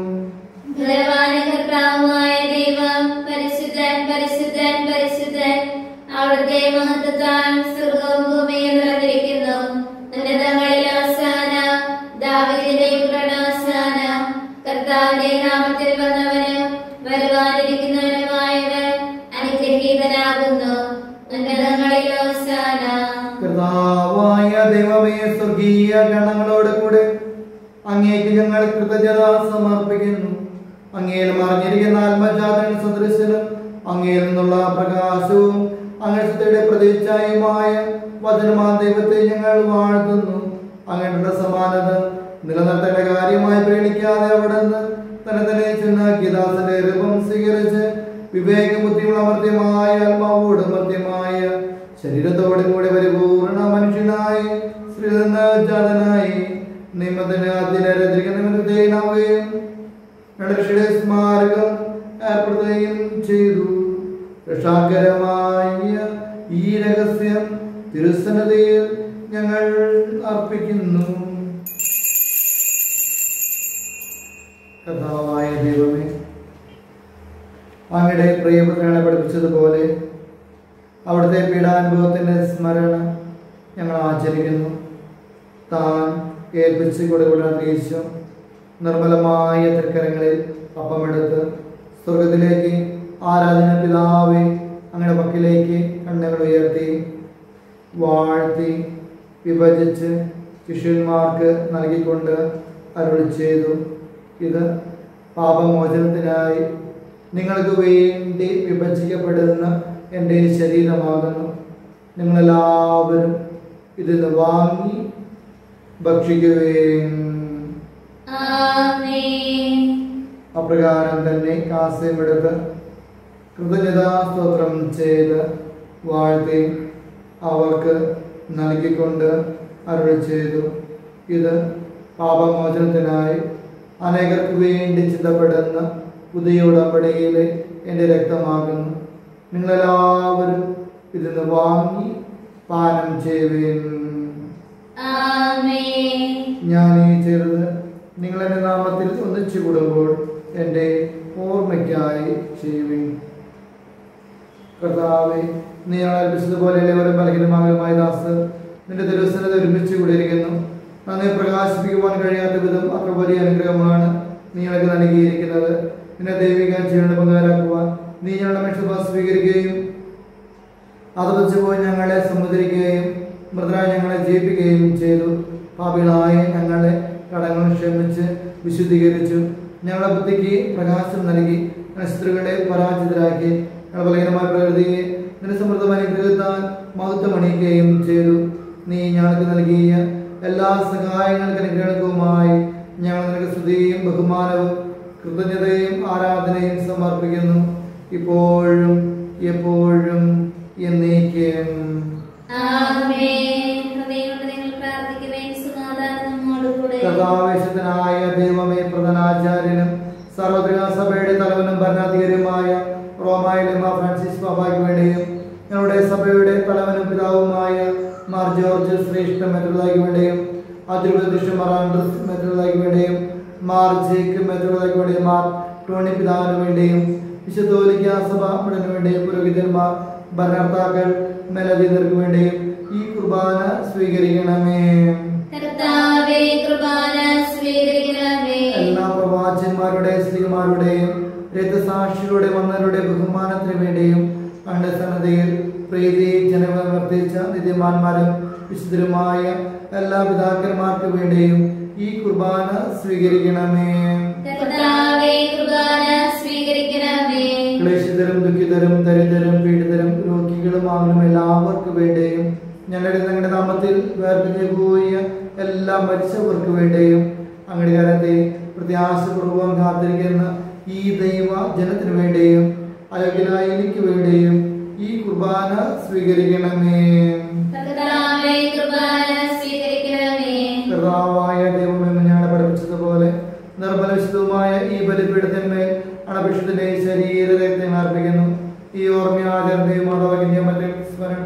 ബലവാനും കർത്താവുമായ ദൈവം പരിശുദ്ധൻ പരിശുദ്ധൻ പരിശുദ്ധൻ അവിടുത്തെ മഹത്വത്താൽ സ്വർഗവും ഭൂമിയും നിറഞ്ഞിരിക്കുന്നു ഉന്നതങ്ങളിൽ അവസാന ദാവിദിന്റെ പ്രണാസാന കർത്താവിന്റെ നാമത്തിൽ വന്നവന് വരുവാനിരിക്കുന്നവനുമായവൻ അനുഗ്രഹീതനാകുന്നു ഉന്നതങ്ങളിൽ അവസാന കർത്താവായ ദൈവമേ സ്വർഗീയ ഗണങ്ങളോട് കൂടെ അങ്ങേക്ക് ഞങ്ങൾ കൃതജ്ഞത സമർപ്പിക്കുന്നു അങ്ങയിൽ മറിഞ്ഞിരിക്കുന്ന ആത്മജാതൻ സദൃശനും അങ്ങയിൽ നിന്നുള്ള പ്രകാശവും അങ്ങയുടെ പ്രതീക്ഷയുമായ വചനമാ ദൈവത്തെ ഞങ്ങൾ വാഴ്ത്തുന്നു അങ്ങയുടെ സമാനത നിലനിർത്തേണ്ട കാര്യമായി പ്രേണിക്കാതെ അവിടുന്ന് തന്നെ തന്നെ ചെന്നാക്കിയ ദാസന്റെ രൂപം സ്വീകരിച്ച് വിവേകബുദ്ധിയുള്ള അമർത്യമായ ആത്മാവോട് മർത്യമായ ശരീരത്തോടും കൂടെ പരിപൂർണ മനുഷ്യനായി ശ്രീധന ജാതനായി നിയമത്തിന് അതിനരചിക്കുന്ന നിമിത്തനാവുകയും രക്ഷയുടെ സ്മാരകം ഏർപ്പെടുത്തുകയും ചെയ്തു രക്ഷാകരമായ ഈ രഹസ്യം തിരുസന്നതയിൽ ഞങ്ങൾ അർപ്പിക്കുന്നു കഥാവായ ദൈവമേ അങ്ങയുടെ പ്രിയപുത്രനെ പഠിപ്പിച്ചതുപോലെ അവിടുത്തെ പീഡാനുഭവത്തിന്റെ സ്മരണ ഞങ്ങൾ ആചരിക്കുന്നു താൻ ഏൽപ്പിച്ച് കൊടുക്കുന്ന ദേശം നിർമ്മലമായ തൃക്കരങ്ങളിൽ അപ്പമെടുത്ത് സ്വർഗത്തിലേക്ക് ആരാധന പിതാവെ അങ്ങയുടെ പക്കലേക്ക് കണ്ണുകൾ ഉയർത്തി വാഴ്ത്തി വിഭജിച്ച് ശിഷ്യന്മാർക്ക് നൽകിക്കൊണ്ട് അരുളി ചെയ്തു ഇത് പാപമോചനത്തിനായി നിങ്ങൾക്ക് വേണ്ടി വിഭജിക്കപ്പെടുന്ന എൻ്റെ ശരീരമാകുന്നു നിങ്ങളെല്ലാവരും ഇതിൽ വാങ്ങി ഭക്ഷിക്കുകയും ആമേൻ അപ്രകാരം തന്നെ കാസ്യമെടുത്ത് കൃതജ്ഞതാ സ്തോത്രം ചെയ്ത് വാഴ്ത്തി അവർക്ക് നൽകിക്കൊണ്ട് അരുളി ചെയ്തു ഇത് പാപമോചനത്തിനായി അനേകർക്ക് വേണ്ടി ചിന്തപ്പെടുന്ന പുതിയ ഉടമ്പടിയിലെ എൻ്റെ രക്തമാകുന്നു നിങ്ങളെല്ലാവരും ഇതിന്ന് വാങ്ങി പാനം ചെയ്യുകയും ആമേൻ ഞാൻ ഈ ചെയ്തത് നിങ്ങൾ എൻ്റെ നാമത്തിൽ ഒന്നിച്ചു കൂടുമ്പോൾ എൻ്റെ ഓർമ്മയ്ക്കായി ചെയ്യുവിൻ കർത്താവെ നീ ഞങ്ങളെ ഏൽപ്പിച്ചതുപോലെ എല്ലാവരും ബലഹീനമായ ദാസ് നിന്റെ തിരുവസനത ഒരുമിച്ച് കൂടിയിരിക്കുന്നു നന്നെ പ്രകാശിപ്പിക്കുവാൻ കഴിയാത്ത വിധം അത്ര വലിയ അനുഗ്രഹമാണ് നീ ഞങ്ങൾക്ക് നൽകിയിരിക്കുന്നത് നിന്നെ ദൈവിക ജീവനെ പങ്കാരാക്കുവാൻ നീ ഞങ്ങളുടെ മനുഷ്യസഭ സ്വീകരിക്കുകയും അത് വെച്ച് പോയി ഞങ്ങളെ സമുദ്രിക്കുകയും മൃതരായി ഞങ്ങളെ ജയിപ്പിക്കുകയും ചെയ്തു പാപികളായ ഞങ്ങളെ കടങ്ങൾ ക്ഷമിച്ച് വിശുദ്ധീകരിച്ചു ഞങ്ങളുടെ ബുദ്ധിക്ക് പ്രകാശം നൽകി ശത്രുക്കളെ പരാജിതരാക്കി ഞങ്ങളുടെ ബലഹീനമായ പ്രകൃതിയെ നിന്റെ സമൃദ്ധമായ അനുഗ്രഹത്താൽ മഹത്വം അണിയിക്കുകയും ചെയ്തു നീ ഞങ്ങൾക്ക് നൽകിയ എല്ലാ സഹായങ്ങൾക്ക് അനുഗ്രഹങ്ങൾക്കുമായി ഞങ്ങൾ നിനക്ക് സ്തുതിയും ബഹുമാനവും കൃതജ്ഞതയും ആരാധനയും സമർപ്പിക്കുന്നു ഇപ്പോഴും എപ്പോഴും എന്നേക്കും ആമേൻ ഹൃദയം കൊണ്ട് നിങ്ങൾ പ്രാർത്ഥിക്കുവേൻ സമാധാനം നമ്മോടുകൂടെ കഥാവേശത്തിനായ ദൈവമേ പ്രധാനാചാര്യനും സർവത്രിക സഭയുടെ തലവനും ഭരണാധികാരിയുമായ റോമായിലെ മാർ ഫ്രാൻസിസ് ബാബായ്ക്ക് വേണ്ടിയും ഞങ്ങളുടെ സഭയുടെ തലവനും പിതാവുമായ മാർ ജോർജ് ശ്രേഷ്ഠ മെത്രുതായ്ക്ക് വേണ്ടിയും അതിർപ്രതിഷ്ഠ മാർ ആൻഡ്രസ് മെത്രുതായ്ക്ക് വേണ്ടിയും മാർ ജേക്ക് മെത്രുതായ്ക്ക് വേണ്ടിയും മാർ ടോണി പിതാവിന് വേണ്ടിയും വിശുദ്ധോലിക്ക സഭ മുടന് വേണ്ടിയും പുരോഹിതന്മാർ ഭരണകർത്താക്കൾ മേലധികർക്ക് വേണ്ടിയും ഈ കുർബാന സ്വീകരിക്കണമേ കർത്താവേ കൃപാന സ്വീകരിക്കണമേ എല്ലാ പ്രവാചന്മാരുടെ സ്ത്രീമാരുടെയും രക്തസാക്ഷികളുടെ വന്നവരുടെ ബഹുമാനത്തിന് വേണ്ടിയും അവന്റെ സന്നദ്ധയിൽ പ്രീതി ജനങ്ങൾ വർദ്ധിച്ച നിത്യമാന്മാരും വിശുദ്ധരുമായ എല്ലാ പിതാക്കന്മാർക്ക് വേണ്ടിയും ഈ കുർബാന സ്വീകരിക്കണമേ കർത്താവേ കൃപാന സ്വീകരിക്കണമേ ക്ലേശിതരും ദുഃഖിതരും ദരിദ്രരും പീഡിതരും രോഗികളും ആവനും എല്ലാവർക്കും വേണ്ടിയും ഞങ്ങളുടെ ഞങ്ങളുടെ നാമത്തിൽ വേർപിരിഞ്ഞു പോയ എല്ലാ മരിച്ചവർക്ക് വേണ്ടിയും അങ്ങയുടെ കാലത്തെ പ്രത്യാശപൂർവം കാത്തിരിക്കുന്ന ഈ ദൈവ ജനത്തിനു വേണ്ടിയും അയോഗ്യനായ എനിക്ക് വേണ്ടിയും ഈ കുർബാന സ്വീകരിക്കണമേ കർത്താവേ കൃപാന സ്വീകരിക്കണമേ കർത്താവായ ദൈവമേ ഞങ്ങളെ പഠിപ്പിച്ചതുപോലെ നിർമ്മല വിശുദ്ധവുമായ ഈ ബലിപീഠത്തിന്മേൽ അണഭിഷത്തിന്റെ ശരീര രക്തങ്ങൾ അർപ്പിക്കുന്നു ഈ ഓർമ്മയാചരണയും മാതാവിന്റെ മറ്റേ സ്മരണം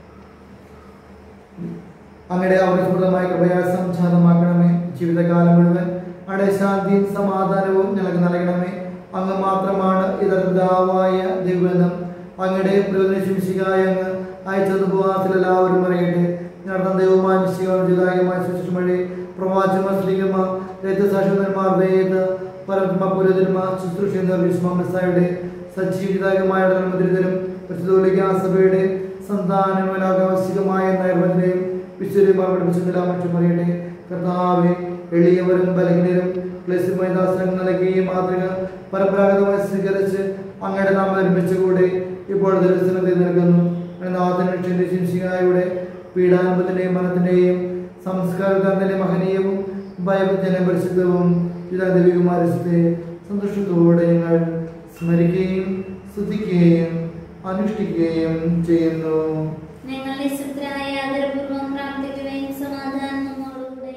അങ്ങയുടെ ഔരസ്മൃതമായ കൃപയാൽ സംജാതമാക്കണമേ ജീവിതകാലം മുഴുവൻ അവിടെ ശാന്തിയും സമാധാനവും ഞങ്ങൾക്ക് നൽകണമേ അങ്ങ് മാത്രമാണ് ഇതർദാവായ ദൈവമെന്നും അങ്ങയുടെ പ്രയോജനശിംശികായ അങ്ങ് അയച്ചത് ഉപവാസത്തിൽ എല്ലാവരും അറിയട്ടെ നടന്ന ദൈവമായ നിശ്ചയമായ ശുശ്രൂഷമഴി പ്രവാചകന്മാർ സ്ത്രീകന്മാർ രക്തസാക്ഷിന്മാർ വേദ പരത്മ പുരോധന്മാർ ശുശ്രൂഷ വിസ്മാമസായുടെ സജീവിതാകമായ മുദ്രിതരും പരിശുദ്ധോലിക്ക സഭയുടെ സന്താനമലാകാവശ്യകമായ നൈർമത്തിനെയും വിശ്വര്യമാർ പഠിപ്പിച്ചെല്ലാം മറ്റും അറിയട്ടെ കർത്താവെ എളിയവരും ബലഹീനരും ക്ലേശമായ ദാസനം നൽകിയ മാതൃക പരമ്പരാഗതമായി സ്വീകരിച്ച് അങ്ങയുടെ നാമം നിർമ്മിച്ചുകൂടെ ഇപ്പോൾ ദർശനത്തിൽ നൽകുന്നു നാഥനുഷ്യന്റെ ശിംശികായുടെ പീഡാനുഭവത്തിന്റെയും മനത്തിന്റെയും സംസ്കാരത്തിന്റെ മഹനീയവും ഭയഭജന പരിശുദ്ധവും ദൈവികമാരത്തെ സന്തോഷത്തോടെ ഞങ്ങൾ സ്മരിക്കുകയും സ്തുതിക്കുകയും അനുഷ്ഠിക്കുകയും ചെയ്യുന്നു ഞങ്ങൾ നിശബ്ദരായ ആദരപൂർവ്വം പ്രാർത്ഥിക്കുവേൻ സമാധാനം നമ്മോടുകൂടെ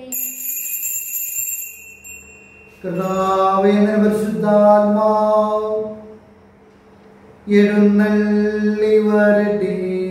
കർത്താവേന്ദ്ര പരിശുദ്ധാത്മാവ് എഴുന്നള്ളി വരട്ടെ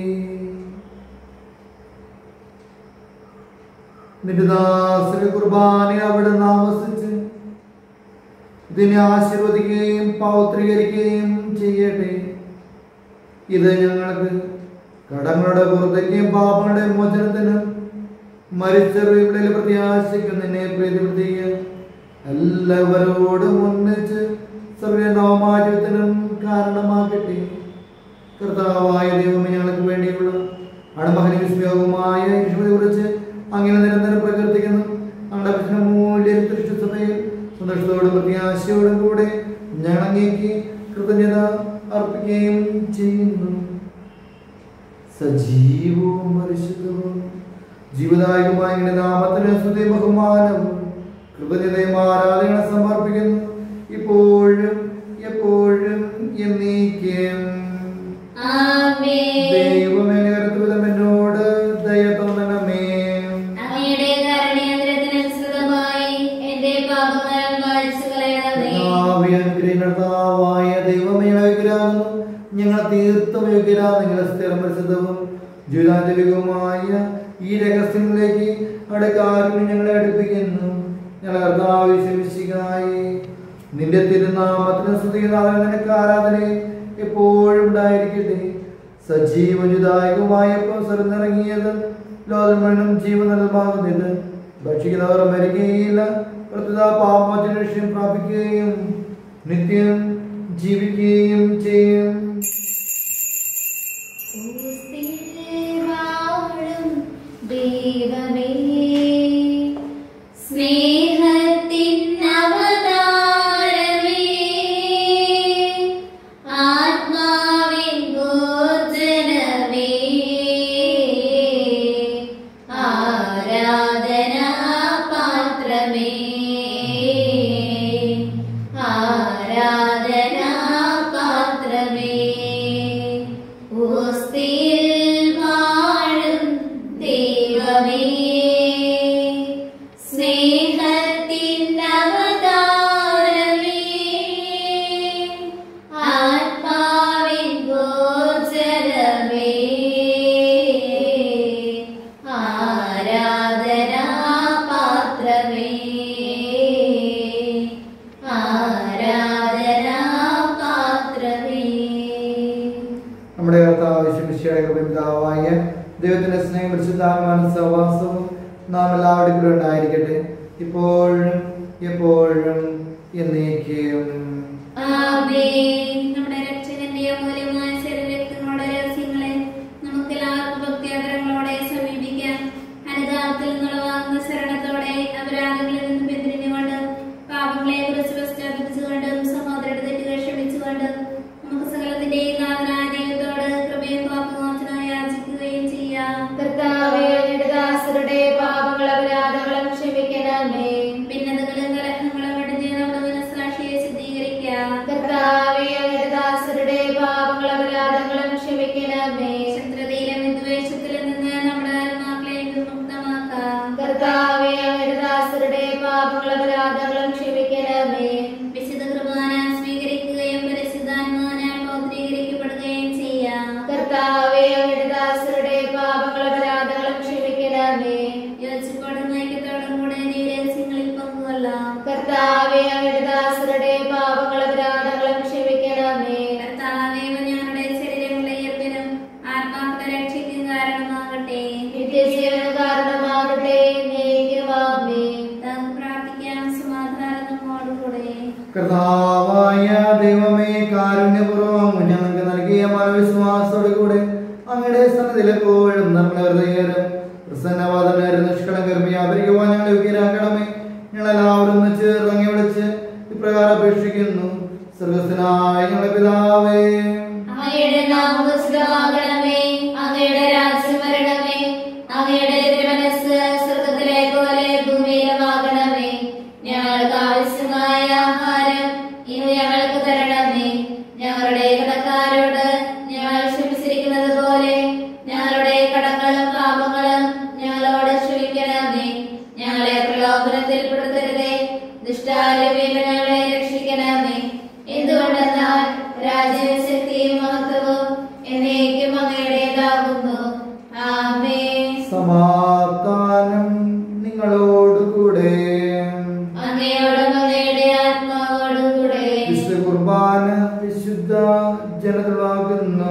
നിരുദാസന കുർബാന അവിടെ താമസിച്ച് ഇതിനെ ആശീർവദിക്കുകയും പൗത്രീകരിക്കുകയും ചെയ്യട്ടെ ഇത് ഞങ്ങൾക്ക് കടങ്ങളുടെ പുറത്തേക്കും പാപങ്ങളുടെ മോചനത്തിനും മരിച്ചവരുടെ പ്രത്യാശിക്കുന്നതിനെ പ്രീതിപ്പെടുത്തിയ എല്ലാവരോടും ഒന്നിച്ച് സർവനവമാറ്റത്തിനും കാരണമാകട്ടെ കർത്താവായ ദൈവമേ ഞങ്ങൾക്ക് വേണ്ടിയുള്ള അടമഹനി വിസ്മയോഗമായ കുറിച്ച് അങ്ങനെ നിരന്തരം പ്രകീർത്തിക്കുന്നു ഞങ്ങളുടെ പ്രശ്ന മൂല്യ സഭയിൽ സന്തോഷത്തോടും പ്രത്യാശയോടും കൂടെ ഞങ്ങളങ്ങേക്ക് കൃതജ്ഞത അർപ്പിക്കുകയും ചെയ്യുന്നു സജീവവും പരിശുദ്ധവും ജീവദായകമായ അങ്ങയുടെ നാമത്തിന് സ്തുതി ബഹുമാനവും കൃതജ്ഞതയും ആരാധന സമർപ്പിക്കുന്നു ഇപ്പോഴും എപ്പോഴും എന്നേക്കും ആമേൻ ദൈവമേ കരുത്തുവിധം എന്നോട് ദയ തോന്നണമേ അങ്ങയുടെ കാരണയന്ത്രത്തിനനുസൃതമായി എന്റെ പാപങ്ങൾ മായ്ച്ചു കളയണമേ കർത്താവേ, അനുഗ്രഹീകർത്താവായ ദൈവമേ യോഗ്യരാകുന്നു ഞങ്ങൾ തീർത്തും യോഗ്യരാ നിങ്ങളെ സ്ഥിരം പരിശുദ്ധവും ജീവിതാന്തരികവുമായ ഈ രഹസ്യങ്ങളിലേക്ക് അവിടെ കാരുണ്യം ഞങ്ങളെ അടുപ്പിക്കുന്നു ഞങ്ങളെ കർത്താവ് ശമിശികായി നിന്റെ തിരുനാമത്തിന് സ്തുതിനാഥൻ നിനക്ക് ആരാധന എപ്പോഴും ഉണ്ടായിരിക്കട്ടെ സജീവജുദായകമായ നിറങ്ങിയത് ലോകം മുഴുവൻ ജീവനമാകുന്നത് ഭക്ഷിക്കുന്നവർ മരിക്കുകയില്ല പ്രത്യുത പാപമോചന ലക്ഷ്യം പ്രാപിക്കുകയും നിത്യം ജീവിക്കുകയും ചെയ്യും വാഴും ദൈവമേ സ്നേഹത്തിൻ അവതാരമേ ആത്മാവിൻ ഭോജനമേ ആരാധനാ പാത്രമേ ആരാധനാ ആരാധനാ പാത്രമേ ഓസ്തിയിൽ വാഴും ദൈവമേ സ്നേഹത്തിൻ അവതാരമേ ആത്മാവിൻ ഗോചരമേ ആരാധനാ പാത്രമേ ആരാധനാ പാത്രമേ നമ്മുടെ കർത്താവ് ശിമിശയുടെ കൃപിതാവായ ദൈവത്തിന്റെ സ്നേഹം പരിശുദ്ധാത്മാന സഹവാസവും നാം എല്ലാവരുടെയും കൂടെ ഉണ്ടായിരിക്കട്ടെ ഇപ്പോഴും എപ്പോഴും എന്നേക്കും ആമേൻ. നമ്മുടെ രക്ഷകന്റെ അമൂല്യമായ ശരീരരക്തങ്ങളുടെ രഹസ്യങ്ങളെ നമുക്കെല്ലാവർക്കും ഭക്തിയാദരങ്ങളോടെ സമീപിക്കാം അനുതാപത്തിൽ നിന്നുളവാകുന്ന ശരണത്തോടെ അപരാധങ്ങളിൽ നിന്ന് പിന്തിരിഞ്ഞുകൊണ്ട് പാപങ്ങളെ കുറിച്ച് പശ്ചാത്തപിച്ചുകൊണ്ടും സഹോദരന്റെ തെറ്റുകൾ ക്ഷമിച്ചുകൊണ്ട് നമുക്ക് സകലത്തിന്റെയും നാഥനായ ദൈവത്തോട് കൃപയും പാപമോചനവും യാചിക്കുകയും ചെയ്യാം കർത്താവേ അങ്ങയുടെ ദാസരുടെ പാപങ്ങൾ അപരാധങ്ങളും ക്ഷമിക്കണമേ ഭിന്നതകളും കലഹങ്ങളും വെടിഞ്ഞ് നമ്മുടെ മനസ്സാക്ഷിയെ ശുദ്ധീകരിക്കാം കർത്താവേ അങ്ങയുടെ ദാസരുടെ പാപങ്ങൾ അപരാധങ്ങളും ക്ഷമിക്കണമേ ശത്രുതയിലും വിദ്വേഷത്തിലും നിന്ന് നമ്മുടെ ആത്മാക്കളെ വിമുക്തമാക്കാം കർത്താവേ അങ്ങയുടെ ദാസരുടെ പാപങ്ങൾ അപരാധങ്ങളും ക്ഷമിക്കണമേ വിശുദ്ധ കുർബാന സ്വീകരിക്കുകയും പരിശുദ്ധാത്മാവിനാൽ പൗത്രീകരിക്കപ്പെടുകയും ചെയ്യാം കർത്താവേ അങ്ങയുടെ ദാസരുടെ പാപങ്ങൾ അപരാധങ്ങളും ക്ഷമിക്കണമേ യോജിപ്പോടും ഐക്യത്തോടും കൂടെ ദിവരഹസ്യങ്ങളിൽ പങ്കുകൊള്ളാം കർത്താവേ അങ്ങയുടെ ദാസരുടെ പാപങ്ങൾ അപരാധങ്ങളും ക്ഷമിക്കണമേ കർത്താവേ ഞങ്ങളുടെ ശരീരങ്ങളുടെ ഈർപ്പിനും ആത്മാക്കളുടെ രക്ഷയ്ക്കും കാരണമാകട്ടെ നിത്യജീവന കാരണമാകട്ടെ നീക്കുമാമേ നമുക്ക് പ്രാർത്ഥിക്കാം സമാധാനം നമ്മോടുകൂടെ കർത്താവായ ദൈവമേ കാരുണ്യപൂർവ്വം ഞങ്ങൾക്ക് നൽകിയ മനവിശ്വാസത്തോടു കൂടെ അങ്ങയുടെ സന്നദ്ധയിൽ എപ്പോഴും നമ്മുടെ ഹൃദയരും പ്രസന്നവാദനരും നിഷ്കളങ്കരും വ്യാപരിക്കുവാൻ ഞങ്ങളെ യോഗ്യരാക്കണമേ ഞങ്ങളെല്ലാവരും ഒന്ന് ചേർന്ന് അങ്ങേ വിളിച്ച് ഇപ്രകാരം അപേക്ഷിക്കുന്നു സ്വർഗസ്ഥനായ ഞങ്ങളുടെ പിതാവേ അങ്ങയുടെ നാമം ഉചിതമാകണമേ അങ്ങയുടെ രാജ്യം വരണമേ അങ്ങയുടെ തിരുമനസ് സ്വർഗത്തിലെ പോലെ ഭൂമിയിലുമാകണമേ ഞങ്ങൾക്ക് ആവശ്യമായ ആഹാരം ഇന്ന് ഞങ്ങൾക്ക് തരണമേ ഞങ്ങളുടെ കടക്കാരോട് ഞങ്ങൾ ക്ഷമിച്ചിരിക്കുന്നത് പോലെ ഞങ്ങളുടെ കടങ്ങളും പാപങ്ങളും ഞങ്ങളോട് ക്ഷമിക്കണമേ ഞങ്ങളെ പ്രലോഭനത്തിൽ പെടുത്തരുതേ ദുഷ്ടാരൂപിയിൽ ഞങ്ങളെ രക്ഷിക്കണമേ എന്തുകൊണ്ടെന്നാൽ രാജ്യവും ശക്തിയും മഹത്വവും എന്നേക്കും അങ്ങയുടേതാകുന്നു ആമേ സമാധാനം നിങ്ങളോടുകൂടെ അങ്ങയോടും അങ്ങയുടെ ആത്മാവോടും കൂടെ വിശുദ്ധ കുർബാന വിശുദ്ധ ജനതളാകുന്നു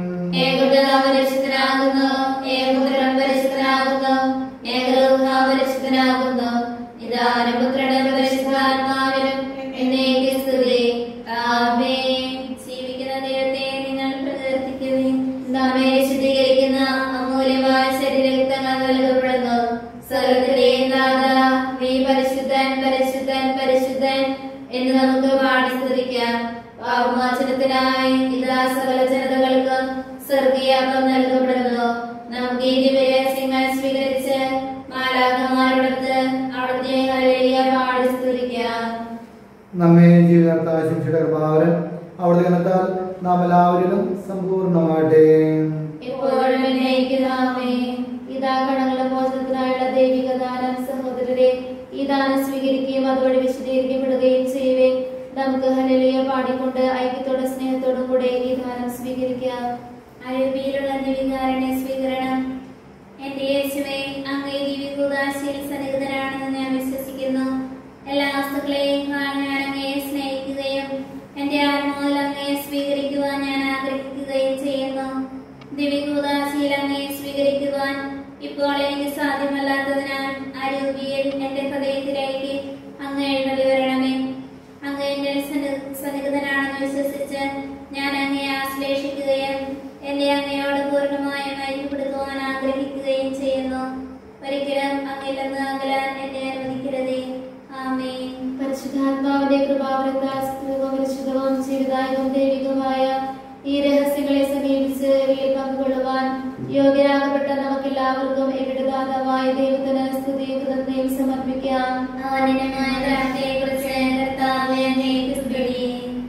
ഏകനാമ പരിശുദ്ധനാകുന്നു ഏകപുത്രനും പരിശുദ്ധനാകുന്നു ഏകരൂഹാ പരിശുദ്ധനാകുന്നു ഇതാനും പുത്രനും പരിശുദ്ധാത്മാവിനും എന്നേക്ക് സ്തുതി ആമേ ജീവിക്കുന്ന ദൈവത്തെ നിങ്ങൾ പ്രകീർത്തിക്കുവിൻ നമ്മെ ശുദ്ധീകരിക്കുന്ന അമൂല്യമായ ശരീരരക്തങ്ങൾ നൽകപ്പെടുന്നു സ്വർഗത്തിലെ നാഥ നീ പരിശുദ്ധൻ പരിശുദ്ധൻ പരിശുദ്ധൻ എന്ന് നമുക്ക് പാടി സ്തുതിക്കാം പാപമോചനത്തിനായി ഇതാ സകല ജനതകൾക്കും സ്വർഗീയാപം നൽകപ്പെടുന്നു നമുക്ക് ഈ ദിവ്യരഹസ്യങ്ങൾ സ്വീകരിച്ച് മാലാഖമാരോടത്ത് അവിടുത്തെ ഹല്ലേലൂയ പാടി സ്തുതിക്കാം നമ്മെ ജീവിതാർത്ഥ ശിക്ഷയുടെ കൃപാവരൻ അവിടുത്തെ കനത്താൽ നാം എല്ലാവരിലും സമ്പൂർണ്ണമാട്ടെ എപ്പോഴും എന്നേക്കുമാമേ. ഇതാ കടങ്ങളുടെ മോചനത്തിനായുള്ള ദൈവിക ദാനം സഹോദരരെ ഈ ദാനം സ്വീകരിക്കുകയും അതുവഴി വിശദീകരിക്കപ്പെടുകയും ചെയ്യുവേ നമുക്ക് ഹല്ലേലൂയ പാടിക്കൊണ്ട് ഐക്യത്തോടെ സ്നേഹത്തോടും കൂടെ ഈ ദാനം സ്വീകരിക്കാം അരൂപിയിലുള്ള ദിവികാരനെ സ്വീകരണം എന്റെ യേശുവേ അങ്ങേ ദിവ്യകൂദാശയിൽ സന്നിഹിതനാണെന്ന് ഞാൻ വിശ്വസിക്കുന്നു എല്ലാ വസ്തുക്കളെയും ഞാൻ അങ്ങയെ സ്നേഹിക്കുകയും എന്റെ ആത്മാവിൽ അങ്ങയെ സ്വീകരിക്കുവാൻ ഞാൻ ആഗ്രഹിക്കുകയും ചെയ്യുന്നു ദിവ്യകൂദാശയിൽ അങ്ങയെ സ്വീകരിക്കുവാൻ ഇപ്പോൾ എനിക്ക് സാധ്യമല്ലാത്തതിനാൽ അരൂപിയിൽ എന്റെ ഹൃദയത്തിലേക്ക് അങ്ങ് എഴുന്നള്ളി വരണമേ അങ്ങ് എന്റെ സന്നി- സന്നിഹിതനാണെന്ന് വിശ്വസിച്ച് ഞാൻ അങ്ങയെ ആശ്ലേഷിക്കുകയും എന്നെ അങ്ങയോട് പൂർണ്ണമായും ഐക്യപ്പെടുത്തുവാൻ ആഗ്രഹിക്കുകയും ചെയ്യുന്നു ഒരിക്കലും അങ്ങിൽ നിന്ന് അകലാൻ എന്നെ അനുവദിക്കരുതേ ആമേൻ പരിശുദ്ധാത്മാവിന്റെ കൃപാവരത്താൽ സ്ഥിരവും പരിശുദ്ധവും ജീവിതായവും ദൈവികമായ ഈ രഹസ്യങ്ങളെ സമീപിച്ച് ഇവയിൽ പങ്കുകൊള്ളുവാൻ യോഗ്യരാകപ്പെട്ട നമുക്കെല്ലാവർക്കും എവിടെ ദാതാവായ ദൈവത്തിന് സ്തുതിയും കൃതജ്ഞയും സമർപ്പിക്കാം ആനന്ദമായ ദാനത്തെക്കുറിച്ച് കർത്താവേ അങ്ങേക്ക് സ്തുതി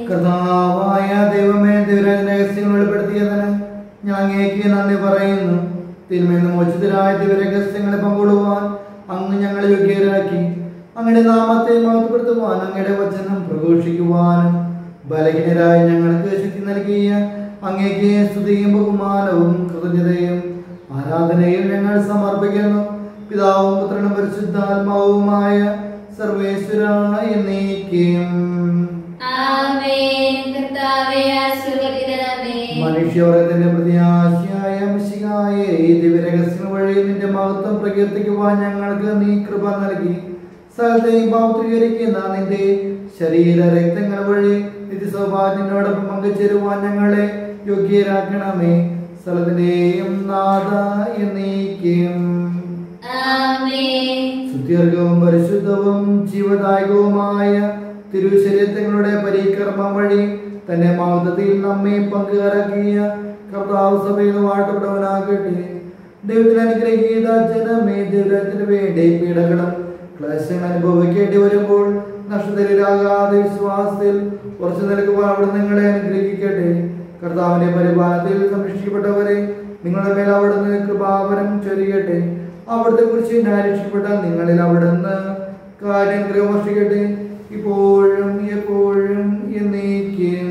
കർത്താവായ ദൈവമേ ദിവരാജന്റെ രഹസ്യങ്ങൾ വെളിപ്പെടുത്തിയതിന് ഞാൻ അങ്ങേക്ക് നന്ദി പറയുന്നു തിന്മയെന്ന് മോചിതരായ ദിവരഹസ്യങ്ങളെ പങ്കുകൊള്ളുവാൻ അങ്ങ് ഞങ്ങളെ യോഗ്യരാക്കി അങ്ങയുടെ നാമത്തെ മഹത്വപ്പെടുത്തുവാൻ അങ്ങയുടെ വചനം പ്രഘോഷിക്കുവാനും ബലഹീനരായ ഞങ്ങൾക്ക് ശക്തി നൽകിയ അങ്ങേക്ക് സ്തുതിയും ബഹുമാനവും കൃതജ്ഞതയും ആരാധനയും ഞങ്ങൾ സമർപ്പിക്കുന്നു പിതാവും പുത്രനും പരിശുദ്ധാത്മാവുമായ സർവേശ്വര എന്നേക്കും ആമേൻ കർത്താവേ ആശീർവദിക്കണമേ മനുഷ്യവർഗത്തിന്റെ പ്രത്യാശയായ മിശിഹായ ഈ ദിവ്യരഹസ്യം വഴി നിന്റെ മഹത്വം പ്രകീർത്തിക്കുവാൻ ഞങ്ങൾക്ക് നീ കൃപ നൽകി സകലത്തെയും പൗത്രീകരിക്കുന്ന നിന്റെ ശരീര രക്തങ്ങൾ വഴി നിത്യസൗഭാഗ്യനോടൊപ്പം പങ്കുചേരുവാൻ ഞങ്ങളെ യോഗ്യരാക്കണമേ സ്ഥലത്തിന്റെയും നാഥ എന്നേക്കും ആമേൻ സുദീർഘവും പരിശുദ്ധവും ജീവദായകവുമായ തിരുശരീരങ്ങളുടെ പരികർമ്മം വഴി തന്റെ മഹത്വത്തിൽ നമ്മെ പങ്കുകാരാക്കിയ കർത്താവ് സഭയിൽ വാഴ്ത്തപ്പെട്ടവനാകട്ടെ ദൈവത്തിൽ അനുഗ്രഹീത ജനമേ ദൈവത്തിന് വേണ്ടി പീഡകളും ക്ലേശങ്ങൾ അനുഭവിക്കേണ്ടി വരുമ്പോൾ നഷ്ടതരാകാതെ വിശ്വാസത്തിൽ ഉറച്ചു നിൽക്കുവാൻ അവിടെ നിങ്ങളെ അനുഗ്രഹിക്കട്ടെ കർത്താവിന്റെ പരിപാലനത്തിൽ സംരക്ഷിക്കപ്പെട്ടവരെ നിങ്ങളുടെ മേൽ അവിടുന്ന് കൃപാവരം ചൊരിയട്ടെ അവിടുത്തെ കുറിച്ച് ഞാൻ രക്ഷപ്പെട്ട നിങ്ങളിൽ അവിടുന്ന് കാര്യം വർഷിക്കട്ടെ ഇപ്പോഴും എപ്പോഴും എന്നേക്കും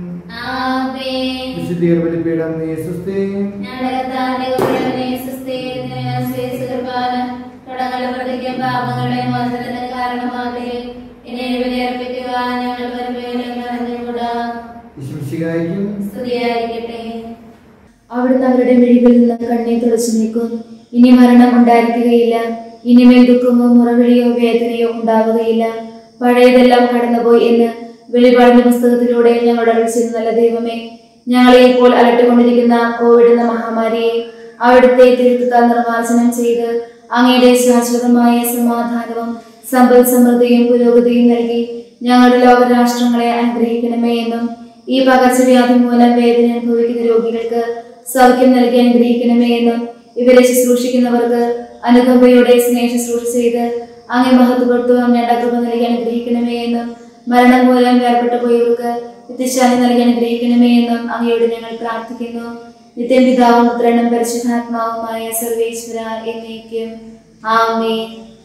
ആമേൻ വിശുദ്ധീർ ബലിപീഠം നീ സുസ്ഥേ ഞങ്ങളുടെ കർത്താവിന്റെ കൃപയെ സുസ്ഥിരത്തിന് ആശ്രയിച്ചുകൃപാന കടങ്ങളുടെ പ്രതിക്കും പാപങ്ങളുടെ മോചനത്തിന് കാരണമാകെ ഇനി ബലിയർപ്പിക്കുവാൻ ഞങ്ങൾ വരുമേലും നിറഞ്ഞുകൂടാ വിശ്വസിക്കായിരിക്കും സ്തുതിയായിരിക്കട്ടെ അവിടുന്ന് അവരുടെ മിഴികളിൽ നിന്ന് കണ്ണീർ തുടച്ചു നീക്കും ഇനി മരണം ഉണ്ടായിരിക്കുകയില്ല ഇനിമേൽ ദുഃഖമോ മുറവിളിയോ വേദനയോ ഉണ്ടാവുകയില്ല പഴയതെല്ലാം കടന്നുപോയി എന്ന് വെളിപാടിന്റെ പുസ്തകത്തിലൂടെ ഞങ്ങളുടെ അരുളിച്ചത് നല്ല ദൈവമേ ഞങ്ങളെ ഇപ്പോൾ അലട്ടിക്കൊണ്ടിരിക്കുന്ന കോവിഡ് എന്ന മഹാമാരിയെ അവിടുത്തെ തിരുത്താൽ നിർമ്മാർജ്ജനം ചെയ്ത് അങ്ങയുടെ ശാശ്വതമായ സമാധാനവും സമ്പൽ സമൃദ്ധിയും പുരോഗതിയും നൽകി ഞങ്ങളുടെ ലോകരാഷ്ട്രങ്ങളെ അനുഗ്രഹിക്കണമേ എന്നും ഈ പകർച്ചവ്യാധി മൂലം വേദന അനുഭവിക്കുന്ന രോഗികൾക്ക് സൗഖ്യം നൽകി അനുഗ്രഹിക്കണമേ എന്നും ഇവരെ ശുശ്രൂഷിക്കുന്നവർക്ക് അനുകമ്പയോടെ സ്നേഹ ശുശ്രൂഷ ചെയ്ത് അങ്ങേ മഹത്വപ്പെടുത്തുവാൻ വേണ്ട കൃപ നൽകി അനുഗ്രഹിക്കണമേ എന്നും മരണം മൂലം വേർപെട്ടു പോയവർക്ക് നിത്യശാന്തി നൽകി അനുഗ്രഹിക്കണമേ എന്നും അങ്ങയോട് ഞങ്ങൾ പ്രാർത്ഥിക്കുന്നു നിത്യം പിതാവും പുത്രനും പരിശുദ്ധാത്മാവുമായ സർവേശ്വര എന്നേക്കും ആമേൻ